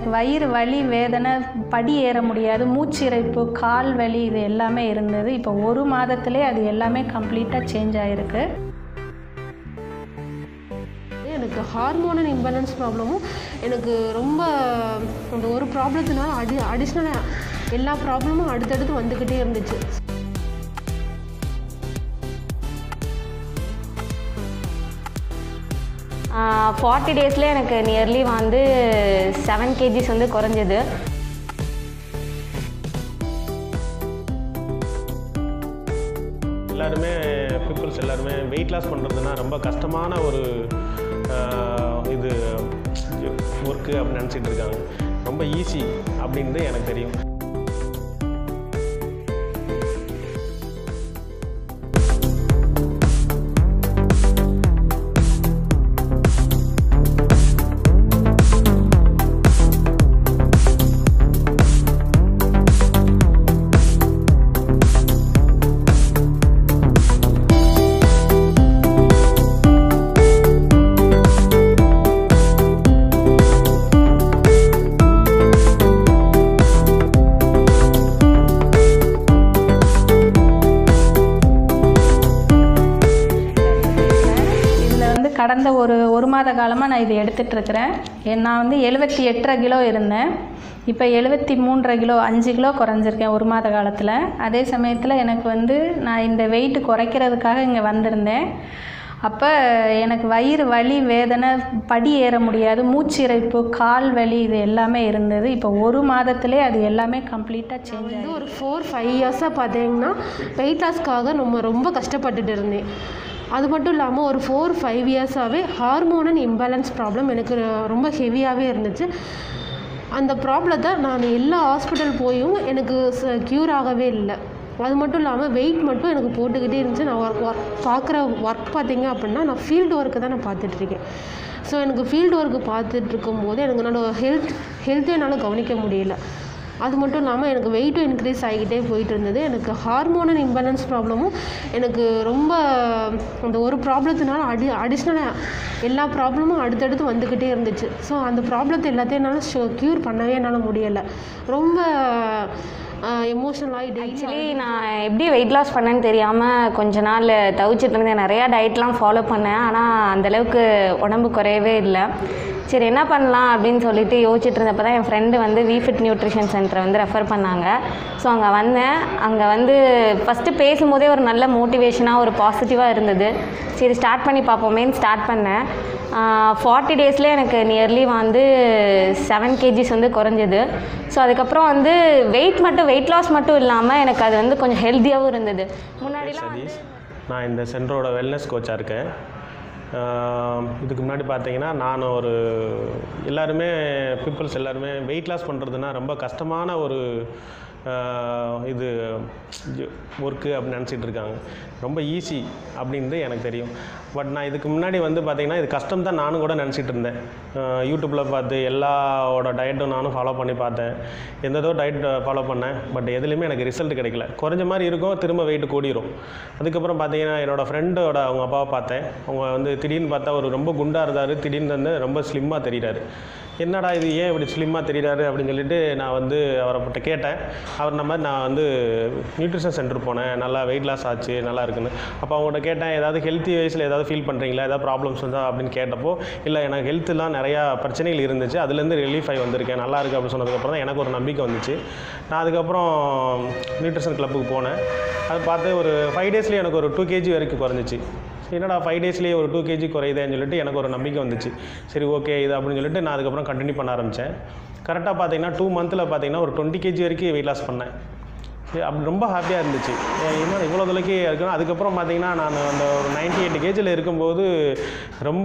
வயிறு வலி வேதனை படி ஏற முடியாது மூச்சிறைப்பு கால் வலி இது எல்லாமே இருந்தது இப்போ ஒரு மாதத்திலே அது எல்லாமே கம்ப்ளீட்டாக சேஞ்ச் ஆகிருக்கு எனக்கு ஹார்மோனல் இம்பேலன்ஸ் ப்ராப்ளமும் எனக்கு ரொம்ப அந்த ஒரு ப்ராப்ளத்தினால அடி அடிஷ்னலாக எல்லா ப்ராப்ளமும் அடுத்தடுத்து வந்துக்கிட்டே இருந்துச்சு ஃபார்ட்டி டேஸில் எனக்கு நியர்லி வந்து செவன் கேஜிஸ் வந்து குறைஞ்சது எல்லாருமே பீப்புள்ஸ் எல்லாருமே வெயிட் லாஸ் பண்ணுறதுனா ரொம்ப கஷ்டமான ஒரு ஆஹ், இது ஒர்க்கு அப்படின்னு நினச்சிட்டு இருக்காங்க ரொம்ப ஈஸி அப்படின்றது எனக்கு தெரியும் இதில் வந்து கடந்த ஒரு ஒரு மாத காலமாக நான் இது எடுத்துட்டு இருக்கிறேன் என் நான் வந்து எழுபத்தி எட்டரை கிலோ இருந்தேன் இப்போ எழுபத்தி மூன்றரை கிலோ அஞ்சு கிலோ குறைஞ்சிருக்கேன் ஒரு மாத காலத்தில் அதே சமயத்தில் எனக்கு வந்து நான் இந்த வெயிட் குறைக்கிறதுக்காக இங்கே வந்திருந்தேன் அப்போ எனக்கு வயிறு வலி வேதனை படி ஏற முடியாது மூச்சிறைப்பு கால் வலி இது எல்லாமே இருந்தது இப்போ ஒரு மாதத்திலே அது எல்லாமே கம்ப்ளீட்டாக சேஞ்ச் வந்து ஒரு ஃபோர் ஃபைவ் இயர்ஸாக பார்த்தீங்கன்னா வெயிட் லாஸ்க்காக நம்ம ரொம்ப கஷ்டப்பட்டுட்டு இருந்தேன் அது மட்டும் இல்லாமல் ஒரு ஃபோர் ஃபைவ் இயர்ஸாகவே ஹார்மோனல் இம்பேலன்ஸ் ப்ராப்ளம் எனக்கு ரொம்ப ஹெவியாகவே இருந்துச்சு அந்த ப்ராப்ளத்தை நான் எல்லா ஹாஸ்பிட்டல் போயும் எனக்கு க்யூர் ஆகவே இல்லை அது மட்டும் இல்லாமல் வெயிட் மட்டும் எனக்கு போட்டுக்கிட்டே இருந்துச்சு நான் ஒர்க் ஒர்க் பார்க்குற ஒர்க் பார்த்தீங்க அப்படின்னா நான் ஃபீல்டு ஒர்க்கு தான் நான் பார்த்துட்ருக்கேன் ஸோ எனக்கு ஃபீல்டு ஒர்க்கு பார்த்துட்டு இருக்கும்போது எனக்கு என்னோட ஹெல்த் ஹெல்த்தையும் என்னால் கவனிக்க முடியல அது மட்டும் இல்லாமல் எனக்கு வெயிட்டும் இன்க்ரீஸ் ஆகிக்கிட்டே போயிட்டு இருந்தது எனக்கு ஹார்மோனல் இம்பேலன்ஸ் ப்ராப்ளமும் எனக்கு ரொம்ப அந்த ஒரு ப்ராப்ளத்தினால அடி அடிஷ்னலாக எல்லா ப்ராப்ளமும் அடுத்தடுத்து வந்துக்கிட்டே இருந்துச்சு ஸோ அந்த ப்ராப்ளத்தை எல்லாத்தையும் என்னால் க்யூர் பண்ணவே என்னால் முடியலை ரொம்ப எமோஷனல் ஆகி டெய்லி ஆக்சுவலி நான் எப்படி வெயிட் லாஸ் பண்ணேன்னு தெரியாமல் கொஞ்ச நாள் தவிச்சிட்டு இருந்தேன் நிறையா டயட்லாம் ஃபாலோ பண்ணேன் ஆனால் அந்தளவுக்கு உடம்பு குறையவே இல்லை சரி என்ன பண்ணலாம் அப்படின்னு சொல்லிட்டு யோசிச்சுட்டு இருந்தப்போ தான் என் ஃப்ரெண்டு வந்து விஃபிட் நியூட்ரிஷன் சென்டரை வந்து ரெஃபர் பண்ணாங்க ஸோ அங்கே வந்தேன் அங்கே வந்து ஃபஸ்ட்டு பேசும்போதே ஒரு நல்ல மோட்டிவேஷனாக ஒரு பாசிட்டிவாக இருந்தது சரி ஸ்டார்ட் பண்ணி பார்ப்போமேன்னு ஸ்டார்ட் பண்ணேன் ஃபார்ட்டி டேஸில் எனக்கு நியர்லி வந்து செவன் கேஜிஸ் வந்து குறைஞ்சது ஸோ அதுக்கப்புறம் வந்து வெயிட் மட்டும் வெயிட் லாஸ் மட்டும் இல்லாமல் எனக்கு அது வந்து கொஞ்சம் ஹெல்த்தியாகவும் இருந்தது முன்னாடிலாம் சதீஷ் நான் இந்த சென்டரோட வெல்னஸ் கோச்சாக இருக்கேன் ஆஹ் இதுக்கு முன்னாடி பார்த்தீங்கன்னா நான் ஒரு எல்லாருமே பீப்புள்ஸ் எல்லாருமே வெயிட் லாஸ் பண்ணுறதுனா ரொம்ப கஷ்டமான ஒரு ஆஹ் இது ஒர்க்கு அப்படின்னு நினச்சிட்டு இருக்காங்க ரொம்ப ஈஸி அப்படின்றது எனக்கு தெரியும் பட் நான் இதுக்கு முன்னாடி வந்து பார்த்தீங்கன்னா இது கஷ்டம் தான் நானும் கூட நினச்சிட்டு இருந்தேன் யூடியூப்பில் பார்த்து எல்லாவோட டயட்டும் நானும் ஃபாலோ பண்ணி பார்த்தேன் எந்ததோ டயட் ஃபாலோ பண்ணேன் பட் எதுலேயுமே எனக்கு ரிசல்ட் கிடைக்கல குறைஞ்ச மாதிரி இருக்கும் திரும்ப வெயிட் கூடிரும் அதுக்கப்புறம் பார்த்தீங்கன்னா என்னோடய ஃப்ரெண்டோட அவங்க அப்பாவை பார்த்தேன் அவங்க வந்து திடீர்னு பார்த்தா ஒரு ரொம்ப குண்டாக இருந்தார் திடீர்னு வந்து ரொம்ப ஸ்லிம்மாக தெரிகிறாரு என்னடா இது ஏன் இப்படி ஸ்லிம்மாக தெரிகிறாரு அப்படின்னு சொல்லிட்டு நான் வந்து அவரை பட்ட கேட்டேன் அவர் இந்த மாதிரி நான் வந்து நியூட்ரிஷன் சென்டர் போனேன் நல்லா வெயிட் லாஸ் ஆச்சு நல்லா இருக்குன்னு அப்போ அவங்கள்ட்ட கேட்டேன் ஏதாவது ஹெல்த்தி வயசில் ஏதாவது ஃபீல் பண்ணுறீங்களா ஏதாவது ப்ராப்ளம்ஸ் வந்தா அப்படின்னு கேட்டப்போ இல்லை எனக்கு ஹெல்த்துலாம் நிறையா பிரச்சனைகள் இருந்துச்சு அதுலேருந்து ரிலீஃப் ஆகி வந்திருக்கேன் நல்லா இருக்குது அப்படின்னு சொன்னதுக்கப்புறம் தான் எனக்கு ஒரு நம்பிக்கை வந்துச்சு நான் அதுக்கப்புறம் நியூட்ரிஷன் கிளப்புக்கு போனேன் அது பார்த்து ஒரு ஃபைவ் டேஸ்லேயே எனக்கு ஒரு டூ கேஜி வரைக்கும் குறைஞ்சிச்சு என்னடா ஃபைவ் டேஸ்லேயே ஒரு டூ கேஜி குறையுதேன்னு சொல்லிட்டு எனக்கு ஒரு நம்பிக்கை வந்துச்சு சரி ஓகே இது அப்படின்னு சொல்லிட்டு நான் அதுக்கப்புறம் கண்டினியூ பண்ண ஆரம்பித்தேன் கரெக்டாக பார்த்தீங்கன்னா டூ மந்தில் பார்த்தீங்கன்னா ஒரு டுவெண்ட்டி கேஜி வரைக்கும் வெயிட் லாஸ் பண்ணேன் சரி, அப்படி ரொம்ப ஹாப்பியாக இருந்துச்சு ஏன் இன்னும் இவ்வளோ தொலைக்கு இருக்கணும் அதுக்கப்புறம் பார்த்தீங்கன்னா நான் அந்த ஒரு நைன்ட்டி எயிட் கேஜியில் இருக்கும்போது ரொம்ப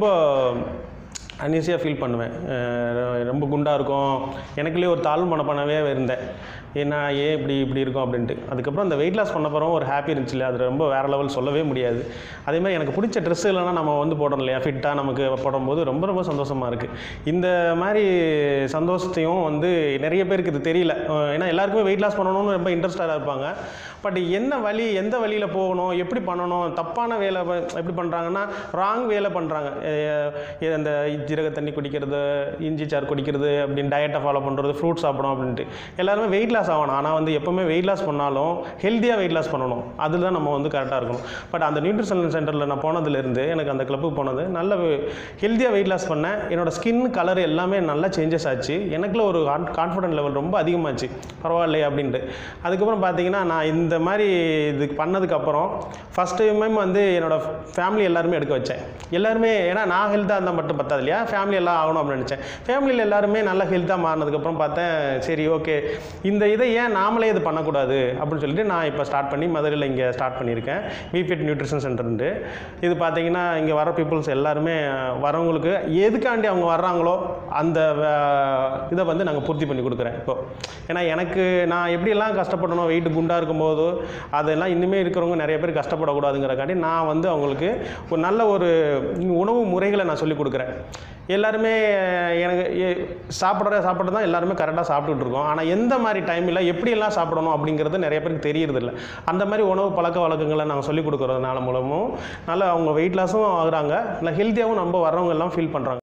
அன்ஈஸியாக ஃபீல் பண்ணுவேன் அஹ் ரொம்ப குண்டாக இருக்கும் எனக்குள்ளேயே ஒரு தாழ்வு மனப்பானவே இருந்தேன் என்ன ஏன் இப்படி இப்படி இருக்கும் அப்படின்ட்டு அதுக்கப்புறம் அந்த வெயிட் லாஸ் பண்ண பிறகு ஒரு ஹாப்பி இருந்துச்சு இல்லையா அது ரொம்ப வேறு லெவல் சொல்லவே முடியாது அதே மாதிரி எனக்கு பிடிச்ச ட்ரெஸ் இல்லைனா நம்ம வந்து போடுறோம் இல்லையா ஃபிட்டாக நமக்கு போடும்போது ரொம்ப ரொம்ப சந்தோஷமாக இருக்குது இந்த மாதிரி சந்தோஷத்தையும் வந்து நிறைய பேருக்கு இது தெரியல அஹ் ஏன்னா எல்லாருக்குமே வெயிட் லாஸ் பண்ணணும்னு ரொம்ப இன்ட்ரெஸ்டாக இருப்பாங்க பட் என்ன வழி எந்த வழியில் போகணும் எப்படி பண்ணணும் தப்பான வேலை ப- எப்படி பண்ணுறாங்கன்னா ராங் வேலை பண்ணுறாங்க அந்த ஜீரக தண்ணி குடிக்கிறது இஞ்சி சாறு குடிக்கிறது அப்படின்னு டயட்டை ஃபாலோ பண்ணுறது ஃப்ரூட் சாப்பிடணும் அப்படின்ட்டு எல்லாருமே வெயிட் லாஸ் ஆகணும் ஆனால் வந்து எப்போவுமே வெயிட் லாஸ் பண்ணாலும் ஹெல்த்தியாக வெயிட் லாஸ் பண்ணணும் அதில் தான் நம்ம வந்து கரெக்டாக இருக்கணும் பட் அந்த நியூட்ரிஷன் சென்டரில் நான் போனதுலேருந்து எனக்கு அந்த கிளப்புக்கு போனது நல்ல ஹெல்த்தியாக வெயிட் லாஸ் பண்ணேன் என்னோட ஸ்கின் கலர் எல்லாமே நல்லா சேஞ்சஸ் ஆச்சு எனக்குள்ள ஒரு கான்ஃபிடென்ட் லெவல் ரொம்ப அதிகமாச்சு பரவாயில்லையே அப்படின்ட்டு அதுக்கப்புறம் பார்த்தீங்கன்னா நான் இந்த மாதிரி இது பண்ணதுக்கப்புறம் ஃபஸ்ட் டைம் வந்து என்னோட ஃபேமிலி எல்லாருமே எடுக்க வச்சேன் எல்லாருமே ஏன்னா நான் ஹெல்த்தாக இருந்தால் மட்டும் பத்தாது இல்லையா ஃபேமிலி எல்லாம் ஆகணும் அப்படின்னு நினச்சேன் ஃபேமிலியில் எல்லாருமே நல்லா ஹெல்த்தாக மாறினதுக்கப்புறம் பார்த்தேன் சரி ஓகே இந்த இதை ஏன் நாமளே இது பண்ணக்கூடாது அப்படின்னு சொல்லிட்டு நான் இப்போ ஸ்டார்ட் பண்ணி மதுரையில் இங்கே ஸ்டார்ட் பண்ணியிருக்கேன் மீஃபிட் நியூட்ரிஷன் சென்டர்ன்ட்டு இது பார்த்தீங்கன்னா இங்கே வர பீப்புள்ஸ் எல்லாருமே வரவங்களுக்கு எதுக்காண்டி அவங்க வர்றாங்களோ அந்த வே- இதை வந்து நாங்கள் பூர்த்தி பண்ணி கொடுக்குறேன் இப்போ ஏன்னா எனக்கு நான் எப்படியெல்லாம் கஷ்டப்படணும் வெயிட் குண்டாக இருக்கும்போது அதெல்லாம் இன்னுமே இருக்கிறவங்க நிறைய பேர் கஷ்டப்படக்கூடாதுங்கிறக்காண்டி நான் வந்து அவங்களுக்கு ஒரு நல்ல ஒரு உணவு முறைகளை நான் சொல்லிக் கொடுக்குறேன் எல்லாருமே எனக்கு எ- சாப்பிட்ற சாப்பிட்ற தான் எல்லாருமே கரெக்டாக சாப்பிட்டுட்டு இருக்கோம் ஆனால் எந்த மாதிரி டைமில் எப்படியெல்லாம் சாப்பிடணும் அப்படிங்கிறது நிறைய பேருக்கு தெரியறதில்ல அந்த மாதிரி உணவு பழக்க வழக்கங்களை நாங்கள் சொல்லிக் கொடுக்குறதுனால மூலமும் நல்லா அவங்க வெயிட் லாஸும் ஆகுறாங்க நல்லா ஹெல்த்தியாகவும் நம்ம வர்றவங்க எல்லாம் ஃபீல் பண்ணுறாங்க